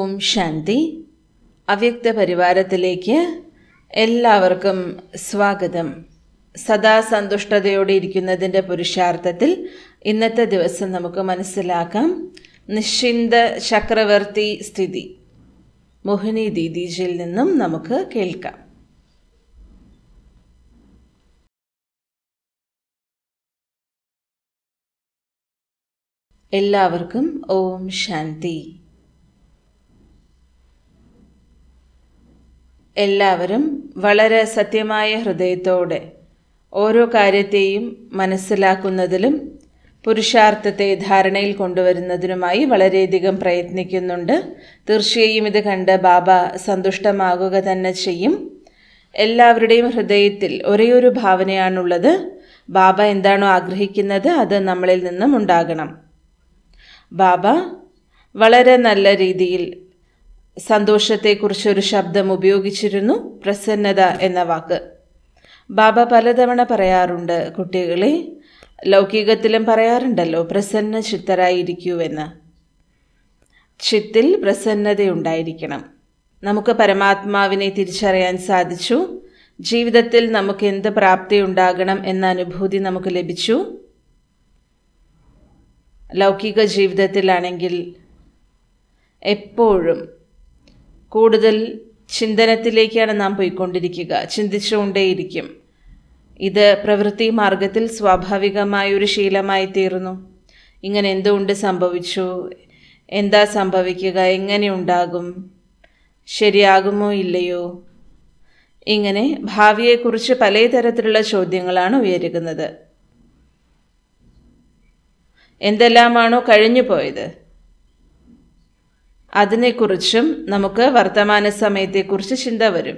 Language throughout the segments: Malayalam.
ഓം ശാന്തി അവ്യക്ത പരിവാരത്തിലേക്ക് എല്ലാവർക്കും സ്വാഗതം സദാ സന്തുഷ്ടതയോടെ ഇരിക്കുന്നതിൻ്റെ പുരുഷാർത്ഥത്തിൽ ഇന്നത്തെ ദിവസം നമുക്ക് മനസ്സിലാക്കാം നിശ്ചിന്ത ചക്രവർത്തി സ്ഥിതി മോഹിനി ദീദീജിയിൽ നിന്നും നമുക്ക് കേൾക്കാം എല്ലാവർക്കും ഓം ശാന്തി എല്ലാവരും വളരെ സത്യമായ ഹൃദയത്തോടെ ഓരോ കാര്യത്തെയും മനസ്സിലാക്കുന്നതിലും പുരുഷാർത്ഥത്തെ ധാരണയിൽ കൊണ്ടുവരുന്നതിനുമായി വളരെയധികം പ്രയത്നിക്കുന്നുണ്ട് തീർച്ചയായും ഇത് കണ്ട് ബാബ സന്തുഷ്ടമാകുക തന്നെ ചെയ്യും എല്ലാവരുടെയും ഹൃദയത്തിൽ ഒരേയൊരു ഭാവനയാണുള്ളത് ബാബ എന്താണോ ആഗ്രഹിക്കുന്നത് അത് നമ്മളിൽ നിന്നും ഉണ്ടാകണം ബാബ വളരെ നല്ല രീതിയിൽ സന്തോഷത്തെക്കുറിച്ചൊരു ശബ്ദം ഉപയോഗിച്ചിരുന്നു പ്രസന്നത എന്ന വാക്ക് ബാബ പലതവണ പറയാറുണ്ട് കുട്ടികളെ ലൗകികത്തിലും പറയാറുണ്ടല്ലോ പ്രസന്ന ചിത്തരായിരിക്കൂവെന്ന് ചിത്തിൽ പ്രസന്നതയുണ്ടായിരിക്കണം നമുക്ക് പരമാത്മാവിനെ തിരിച്ചറിയാൻ സാധിച്ചു ജീവിതത്തിൽ നമുക്ക് എന്ത് പ്രാപ്തി ഉണ്ടാകണം എന്ന അനുഭൂതി നമുക്ക് ലഭിച്ചു ലൗകിക ജീവിതത്തിലാണെങ്കിൽ എപ്പോഴും കൂടുതൽ ചിന്തനത്തിലേക്കാണ് നാം പോയിക്കൊണ്ടിരിക്കുക ചിന്തിച്ചുകൊണ്ടേയിരിക്കും ഇത് പ്രവൃത്തി മാർഗത്തിൽ സ്വാഭാവികമായൊരു ശീലമായി തീർന്നു ഇങ്ങനെ എന്തുകൊണ്ട് സംഭവിച്ചു എന്താ സംഭവിക്കുക എങ്ങനെ ഉണ്ടാകും ശരിയാകുമോ ഇല്ലയോ ഇങ്ങനെ ഭാവിയെക്കുറിച്ച് പലതരത്തിലുള്ള ചോദ്യങ്ങളാണ് ഉയരുന്നത് എന്തെല്ലാമാണോ കഴിഞ്ഞു പോയത് അതിനെക്കുറിച്ചും നമുക്ക് വർത്തമാന സമയത്തെക്കുറിച്ച് ചിന്ത വരും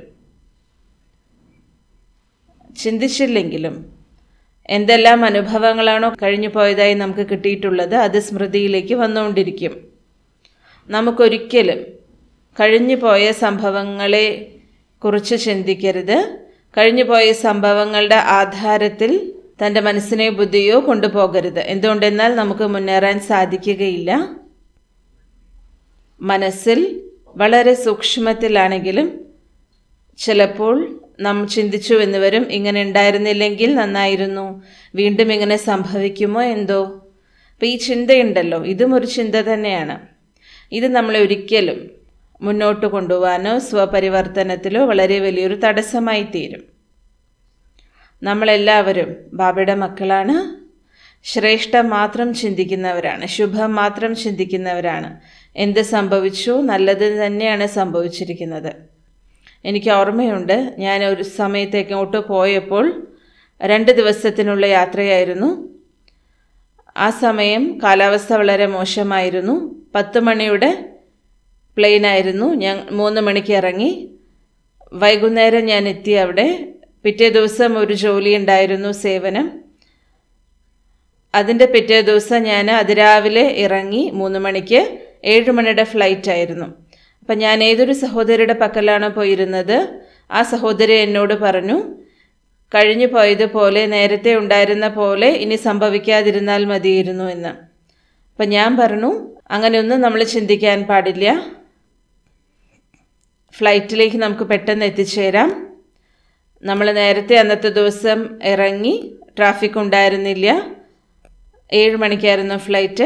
ചിന്തിച്ചില്ലെങ്കിലും എന്തെല്ലാം അനുഭവങ്ങളാണോ കഴിഞ്ഞു പോയതായി നമുക്ക് കിട്ടിയിട്ടുള്ളത് അത് സ്മൃതിയിലേക്ക് വന്നുകൊണ്ടിരിക്കും നമുക്കൊരിക്കലും കഴിഞ്ഞു പോയ സംഭവങ്ങളെ കുറിച്ച് ചിന്തിക്കരുത് കഴിഞ്ഞു പോയ സംഭവങ്ങളുടെ ആധാരത്തിൽ തൻ്റെ മനസ്സിനെ ബുദ്ധിയോ കൊണ്ടുപോകരുത് എന്തുകൊണ്ടെന്നാൽ നമുക്ക് മുന്നേറാൻ സാധിക്കുകയില്ല മനസ്സിൽ വളരെ സൂക്ഷ്മത്തിലാണെങ്കിലും ചിലപ്പോൾ നാം ചിന്തിച്ചു എന്ന് വരും ഇങ്ങനെ ഉണ്ടായിരുന്നില്ലെങ്കിൽ നന്നായിരുന്നു വീണ്ടും ഇങ്ങനെ സംഭവിക്കുമോ എന്തോ അപ്പം ഈ ചിന്തയുണ്ടല്ലോ ഇതും ഒരു ചിന്ത തന്നെയാണ് ഇത് നമ്മളെ ഒരിക്കലും മുന്നോട്ട് കൊണ്ടുപോകാനോ സ്വപരിവർത്തനത്തിലോ വളരെ വലിയൊരു തടസ്സമായി തീരും നമ്മളെല്ലാവരും ബാബയുടെ മക്കളാണ് ശ്രേഷ്ഠം മാത്രം ചിന്തിക്കുന്നവരാണ് ശുഭം മാത്രം ചിന്തിക്കുന്നവരാണ് എന്ത് സംഭവിച്ചു നല്ലത് തന്നെയാണ് സംഭവിച്ചിരിക്കുന്നത് എനിക്ക് ഓർമ്മയുണ്ട് ഞാൻ ഒരു സമയത്തേക്ക് അങ്ങോട്ട് പോയപ്പോൾ രണ്ട് ദിവസത്തിനുള്ള യാത്രയായിരുന്നു ആ സമയം കാലാവസ്ഥ വളരെ മോശമായിരുന്നു പത്ത് മണിയുടെ പ്ലെയിനായിരുന്നു ഞാൻ മൂന്ന് മണിക്ക് ഇറങ്ങി വൈകുന്നേരം ഞാൻ എത്തി അവിടെ പിറ്റേ ദിവസം ഒരു ജോലി ഉണ്ടായിരുന്നു സേവനം അതിൻ്റെ പിറ്റേ ദിവസം ഞാൻ അതിരാവിലെ ഇറങ്ങി മൂന്ന് മണിക്ക് ഏഴ് മണിയുടെ ഫ്ലൈറ്റ് ആയിരുന്നു അപ്പം ഞാൻ ഏതൊരു സഹോദരിയുടെ പക്കലാണ് പോയിരുന്നത് ആ സഹോദരി എന്നോട് പറഞ്ഞു കഴിഞ്ഞു പോയതുപോലെ നേരത്തെ ഉണ്ടായിരുന്ന പോലെ ഇനി സംഭവിക്കാതിരുന്നാൽ മതിയിരുന്നു എന്ന് അപ്പം ഞാൻ പറഞ്ഞു അങ്ങനെയൊന്നും നമ്മൾ ചിന്തിക്കാൻ പാടില്ല ഫ്ലൈറ്റിലേക്ക് നമുക്ക് പെട്ടെന്ന് എത്തിച്ചേരാം നമ്മൾ നേരത്തെ അന്നത്തെ ദിവസം ഇറങ്ങി ട്രാഫിക് ഉണ്ടായിരുന്നില്ല ഏഴ് മണിക്കായിരുന്നു ഫ്ലൈറ്റ്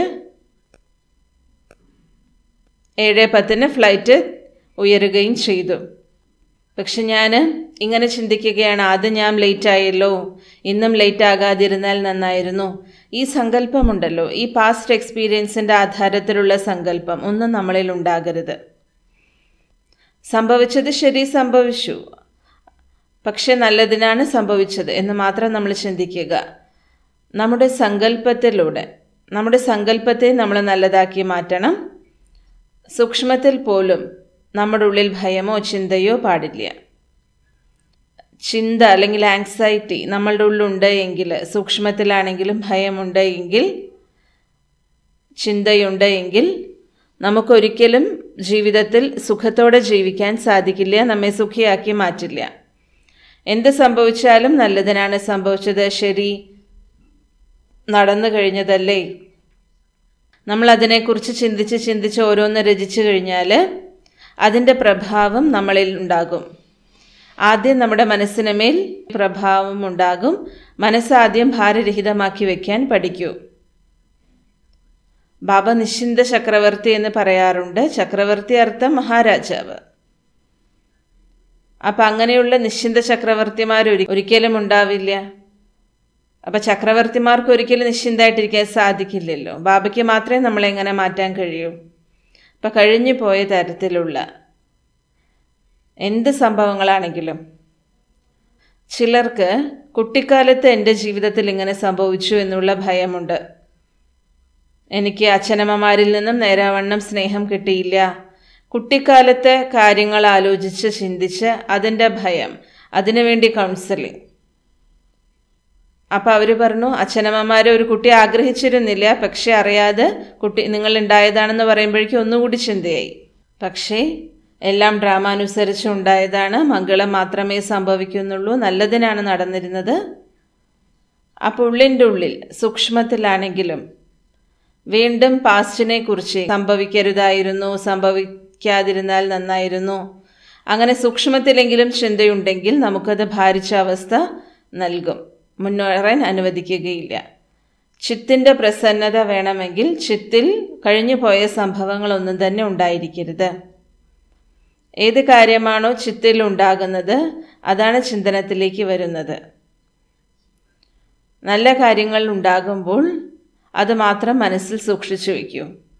ഏഴ് പത്തിന് ഫ്ലൈറ്റ് ഉയരുകയും ചെയ്തു പക്ഷെ ഞാൻ ഇങ്ങനെ ചിന്തിക്കുകയാണ് ആദ്യം ഞാൻ ലേറ്റ് ആയല്ലോ ഇന്നും ലേറ്റ് ആകാതിരുന്നാൽ നന്നായിരുന്നു ഈ സങ്കല്പമുണ്ടല്ലോ ഈ പാസ്റ്റ് എക്സ്പീരിയൻസിൻ്റെ ആധാരത്തിലുള്ള സങ്കല്പം ഒന്നും നമ്മളിൽ ഉണ്ടാകരുത് സംഭവിച്ചത് ശരി സംഭവിച്ചു പക്ഷെ നല്ലതിനാണ് സംഭവിച്ചത് എന്ന് മാത്രം നമ്മൾ ചിന്തിക്കുക നമ്മുടെ സങ്കല്പത്തിലൂടെ നമ്മുടെ സങ്കല്പത്തെ നമ്മൾ നല്ലതാക്കി മാറ്റണം സൂക്ഷ്മത്തിൽ പോലും നമ്മുടെ ഉള്ളിൽ ഭയമോ ചിന്തയോ പാടില്ല ചിന്ത അല്ലെങ്കിൽ ആങ്സൈറ്റി നമ്മളുടെ ഉള്ളുണ്ട് എങ്കിൽ സൂക്ഷ്മത്തിലാണെങ്കിലും ഭയമുണ്ട് എങ്കിൽ ചിന്തയുണ്ട് എങ്കിൽ നമുക്കൊരിക്കലും ജീവിതത്തിൽ സുഖത്തോടെ ജീവിക്കാൻ സാധിക്കില്ല നമ്മെ സുഖിയാക്കി മാറ്റില്ല എന്ത് സംഭവിച്ചാലും നല്ലതിനാണ് സംഭവിച്ചത് ശരി നടന്നു കഴിഞ്ഞതല്ലേ നമ്മൾ അതിനെക്കുറിച്ച് ചിന്തിച്ച് ചിന്തിച്ച് ഓരോന്ന് രചിച്ചു കഴിഞ്ഞാൽ അതിൻ്റെ പ്രഭാവം നമ്മളിൽ ഉണ്ടാകും ആദ്യം നമ്മുടെ മനസ്സിന് മേൽ പ്രഭാവം ഉണ്ടാകും മനസ്സാദ്യം ഭാരരഹിതമാക്കി വയ്ക്കാൻ പഠിക്കൂ ബാബ നിശ്ചിന്ത ചക്രവർത്തി എന്ന് പറയാറുണ്ട് ചക്രവർത്തി അർത്ഥം മഹാരാജാവ് അപ്പം അങ്ങനെയുള്ള നിശ്ചിന്ത ചക്രവർത്തിമാർ ഒരിക്കലും ഉണ്ടാവില്ല അപ്പം ചക്രവർത്തിമാർക്ക് ഒരിക്കലും നിശ്ചിന്തമായിട്ടിരിക്കാൻ സാധിക്കില്ലല്ലോ ബാബയ്ക്ക് മാത്രമേ നമ്മളെങ്ങനെ മാറ്റാൻ കഴിയൂ അപ്പം കഴിഞ്ഞു പോയ തരത്തിലുള്ള എന്ത് സംഭവങ്ങളാണെങ്കിലും ചിലർക്ക് കുട്ടിക്കാലത്ത് എൻ്റെ ജീവിതത്തിൽ ഇങ്ങനെ സംഭവിച്ചു എന്നുള്ള ഭയമുണ്ട് എനിക്ക് അച്ഛനമ്മമാരിൽ നിന്നും നേരാവണ്ണം സ്നേഹം കിട്ടിയില്ല കുട്ടിക്കാലത്തെ കാര്യങ്ങൾ ആലോചിച്ച് ചിന്തിച്ച് അതിൻ്റെ ഭയം അതിനുവേണ്ടി കൗൺസിലിംഗ് അപ്പം അവർ പറഞ്ഞു അച്ഛനമ്മമാരെ ഒരു കുട്ടി ആഗ്രഹിച്ചിരുന്നില്ല പക്ഷെ അറിയാതെ കുട്ടി നിങ്ങൾ ഉണ്ടായതാണെന്ന് പറയുമ്പോഴേക്കും ഒന്നുകൂടി ചിന്തയായി പക്ഷേ എല്ലാം ഡ്രാമ അനുസരിച്ച് ഉണ്ടായതാണ് മംഗളം മാത്രമേ സംഭവിക്കുന്നുള്ളൂ നല്ലതിനാണ് നടന്നിരുന്നത് അപ്പോൾ ഉള്ളിൻ്റെ ഉള്ളിൽ സൂക്ഷ്മത്തിലാണെങ്കിലും വീണ്ടും പാസ്റ്റിനെ കുറിച്ച് സംഭവിക്കരുതായിരുന്നു സംഭവിക്കാതിരുന്നാൽ നന്നായിരുന്നു അങ്ങനെ സൂക്ഷ്മത്തിലെങ്കിലും ചിന്തയുണ്ടെങ്കിൽ നമുക്കത് ഭാരിച്ച അവസ്ഥ നൽകും മുന്നേറാൻ അനുവദിക്കുകയില്ല ചിത്തിൻ്റെ പ്രസന്നത വേണമെങ്കിൽ ചിത്തിൽ കഴിഞ്ഞു പോയ സംഭവങ്ങളൊന്നും തന്നെ ഉണ്ടായിരിക്കരുത് ഏത് കാര്യമാണോ ചിത്തിൽ ഉണ്ടാകുന്നത് അതാണ് ചിന്തനത്തിലേക്ക് വരുന്നത് നല്ല കാര്യങ്ങൾ ഉണ്ടാകുമ്പോൾ അത് മാത്രം മനസ്സിൽ സൂക്ഷിച്ചു വയ്ക്കൂ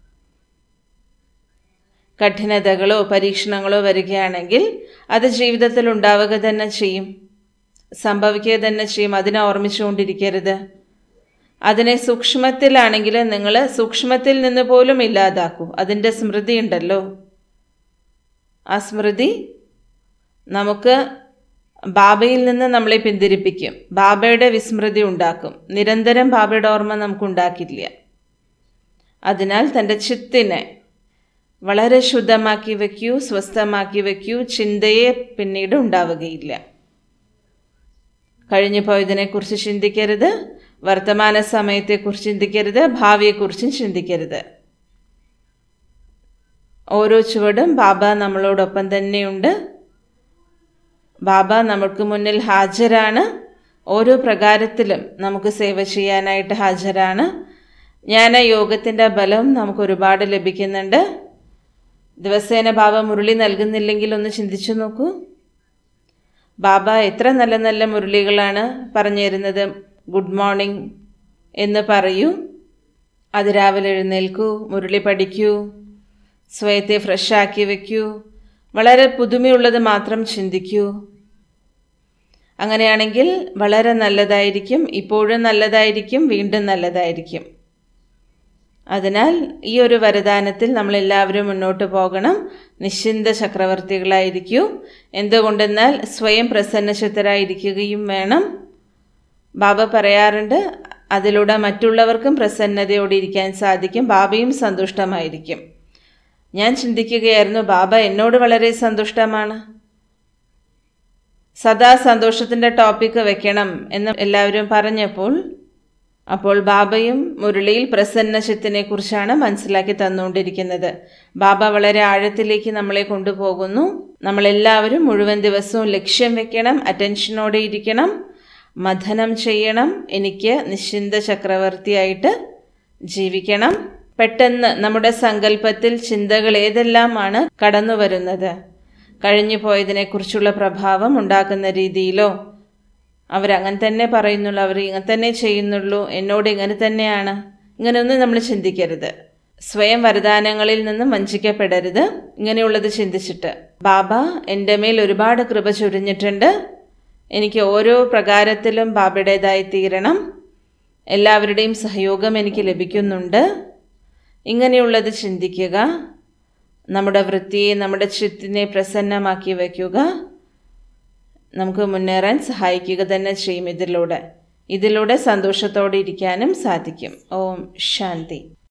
കഠിനതകളോ പരീക്ഷണങ്ങളോ വരികയാണെങ്കിൽ അത് ജീവിതത്തിൽ ഉണ്ടാവുക തന്നെ ചെയ്യും സംഭവിക്കുക തന്നെ ചെയ്യും അതിനെ ഓർമ്മിച്ചുകൊണ്ടിരിക്കരുത് അതിനെ സൂക്ഷ്മത്തിലാണെങ്കിൽ നിങ്ങൾ സൂക്ഷ്മത്തിൽ നിന്ന് പോലും ഇല്ലാതാക്കൂ അതിൻ്റെ സ്മൃതി ഉണ്ടല്ലോ ആ സ്മൃതി നമുക്ക് ബാബയിൽ നിന്ന് നമ്മളെ പിന്തിരിപ്പിക്കും ബാബയുടെ വിസ്മൃതി ഉണ്ടാക്കും നിരന്തരം ബാബയുടെ ഓർമ്മ നമുക്കുണ്ടാക്കില്ല അതിനാൽ തൻ്റെ ചിത്തിനെ വളരെ ശുദ്ധമാക്കി വയ്ക്കൂ സ്വസ്ഥമാക്കി വയ്ക്കൂ ചിന്തയെ പിന്നീട് ഉണ്ടാവുകയില്ല കഴിഞ്ഞു പോയതിനെക്കുറിച്ച് ചിന്തിക്കരുത് വർത്തമാന സമയത്തെക്കുറിച്ച് ചിന്തിക്കരുത് ഭാവിയെക്കുറിച്ചും ചിന്തിക്കരുത് ഓരോ ചുവടും ബാബ നമ്മളോടൊപ്പം തന്നെയുണ്ട് ബാബ നമുക്ക് മുന്നിൽ ഹാജരാണ് ഓരോ പ്രകാരത്തിലും നമുക്ക് സേവ ചെയ്യാനായിട്ട് ഹാജരാണ് ജ്ഞാന യോഗത്തിൻ്റെ ബലം നമുക്ക് ഒരുപാട് ലഭിക്കുന്നുണ്ട് ദിവസേന ബാബ മുരളി നൽകുന്നില്ലെങ്കിൽ ഒന്ന് ചിന്തിച്ചു നോക്കൂ ബാബ എത്ര നല്ല നല്ല മുരളികളാണ് പറഞ്ഞു തരുന്നത് ഗുഡ് മോർണിംഗ് എന്ന് പറയൂ അത് രാവിലെ എഴുന്നേൽക്കൂ മുരളി പഠിക്കൂ സ്വയത്തെ ഫ്രഷാക്കി വയ്ക്കൂ വളരെ പുതുമയുള്ളത് മാത്രം ചിന്തിക്കൂ അങ്ങനെയാണെങ്കിൽ വളരെ നല്ലതായിരിക്കും ഇപ്പോഴും നല്ലതായിരിക്കും വീണ്ടും നല്ലതായിരിക്കും അതിനാൽ ഈ ഒരു വരദാനത്തിൽ നമ്മളെല്ലാവരും മുന്നോട്ട് പോകണം നിശ്ചിന്ത ചക്രവർത്തികളായിരിക്കൂ എന്തുകൊണ്ടെന്നാൽ സ്വയം പ്രസന്നചിത്തരായിരിക്കുകയും വേണം ബാബ പറയാറുണ്ട് അതിലൂടെ മറ്റുള്ളവർക്കും പ്രസന്നതയോടെ ഇരിക്കാൻ സാധിക്കും ബാബയും സന്തുഷ്ടമായിരിക്കും ഞാൻ ചിന്തിക്കുകയായിരുന്നു ബാബ എന്നോട് വളരെ സന്തുഷ്ടമാണ് സദാ സന്തോഷത്തിൻ്റെ ടോപ്പിക്ക് വെക്കണം എന്ന് എല്ലാവരും പറഞ്ഞപ്പോൾ അപ്പോൾ ബാബയും മുരളിയിൽ പ്രസന്നചിത്തിനെ കുറിച്ചാണ് മനസ്സിലാക്കി തന്നുകൊണ്ടിരിക്കുന്നത് ബാബ വളരെ ആഴത്തിലേക്ക് നമ്മളെ കൊണ്ടുപോകുന്നു നമ്മളെല്ലാവരും മുഴുവൻ ദിവസവും ലക്ഷ്യം വെക്കണം അറ്റൻഷനോടെ ഇരിക്കണം മഥനം ചെയ്യണം എനിക്ക് നിശ്ചിന്ത ചക്രവർത്തിയായിട്ട് ജീവിക്കണം പെട്ടെന്ന് നമ്മുടെ സങ്കല്പത്തിൽ ചിന്തകൾ ഏതെല്ലാമാണ് കടന്നു വരുന്നത് കഴിഞ്ഞു പോയതിനെക്കുറിച്ചുള്ള പ്രഭാവം ഉണ്ടാക്കുന്ന രീതിയിലോ അവരങ്ങനെ തന്നെ പറയുന്നുള്ളൂ അവർ ഇങ്ങനെ തന്നെ ചെയ്യുന്നുള്ളൂ എന്നോട് ഇങ്ങനെ തന്നെയാണ് ഇങ്ങനെയൊന്നും നമ്മൾ ചിന്തിക്കരുത് സ്വയം വരദാനങ്ങളിൽ നിന്നും വഞ്ചിക്കപ്പെടരുത് ഇങ്ങനെയുള്ളത് ചിന്തിച്ചിട്ട് ബാബ എൻ്റെ മേൽ ഒരുപാട് കൃപ ചൊരിഞ്ഞിട്ടുണ്ട് എനിക്ക് ഓരോ പ്രകാരത്തിലും ബാബയുടേതായി തീരണം എല്ലാവരുടെയും സഹയോഗം എനിക്ക് ലഭിക്കുന്നുണ്ട് ഇങ്ങനെയുള്ളത് ചിന്തിക്കുക നമ്മുടെ വൃത്തിയെ നമ്മുടെ ചിത്തിനെ പ്രസന്നമാക്കി വയ്ക്കുക നമുക്ക് മുന്നേറാൻ സഹായിക്കുക തന്നെ ചെയ്യും ഇതിലൂടെ ഇതിലൂടെ സന്തോഷത്തോടെ ഇരിക്കാനും സാധിക്കും ഓം ശാന്തി